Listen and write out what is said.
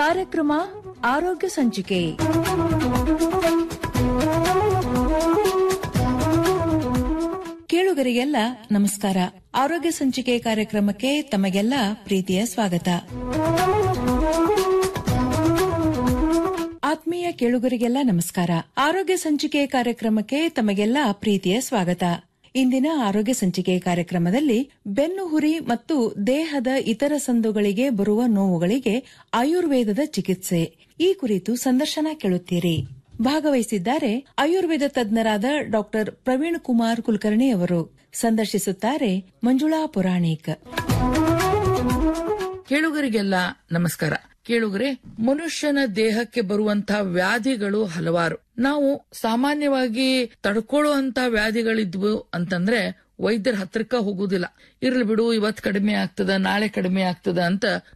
ಕಾರ್ಯಕ್ರಮ ಆರೋಗ್ಯ ಸಂಚಿಕೆ ಕೇಳುಗರಿಗೆಲ್ಲ ನಮಸ್ಕಾರ ಆರೋಗ್ಯ ಸಂಚಿಕೆ ಕಾರ್ಯಕ್ರಮಕ್ಕೆ ತಮಗೆಲ್ಲ ಪ್ರೀತಿಯ ಸ್ವಾಗತ ಆತ್ಮೀಯ ಕೇಳುಗರಿಗೆಲ್ಲ ನಮಸ್ಕಾರ ಆರೋಗ್ಯ ಸಂಚಿಕೆ ಕಾರ್ಯಕ್ರಮಕ್ಕೆ ತಮಗೆಲ್ಲ ಪ್ರೀತಿಯ ಸ್ವಾಗತ ಇಂದಿನ ಆರೋಗ್ಯ ಸಂಚಿಕೆ ಕಾರ್ಯಕ್ರಮದಲ್ಲಿ ಬೆನ್ನು ಹುರಿ ಮತ್ತು ದೇಹದ ಇತರ ಸಂದುಗಳಿಗೆ ಬರುವ ನೋವುಗಳಿಗೆ ಆಯುರ್ವೇದದ ಚಿಕಿತ್ಸೆ ಈ ಕುರಿತು ಸಂದರ್ಶನ ಕೇಳುತ್ತೀರಿ ಭಾಗವಹಿಸಿದ್ದಾರೆ ಆಯುರ್ವೇದ ತಜ್ಞರಾದ ಡಾಕ್ಟರ್ ಪ್ರವೀಣ್ ಕುಮಾರ್ ಕುಲಕರ್ಣಿ ಅವರು ಸಂದರ್ಶಿಸುತ್ತಾರೆ ಮಂಜುಳಾ ಪುರಾಣಿಕ್ ಕೇಳುಗರಿಗೆಲ್ಲ ನಮಸ್ಕಾರ ಕೇಳುಗರೆ ಮನುಷ್ಯನ ದೇಹಕ್ಕೆ ಬರುವಂತಹ ವ್ಯಾಧಿಗಳು ಹಲವಾರು ನಾವು ಸಾಮಾನ್ಯವಾಗಿ ತಡ್ಕೊಳ್ಳುವಂತ ವ್ಯಾಧಿಗಳಿದ್ವು ಅಂತಂದ್ರೆ ವೈದ್ಯರ ಹತ್ರಕ್ಕ ಹೋಗುದಿಲ್ಲ ಇರ್ಲಿ ಬಿಡು ಇವತ್ ಕಡಿಮೆ ಆಗ್ತದ ನಾಳೆ ಕಡಿಮೆ ಆಗ್ತದ ಅಂತ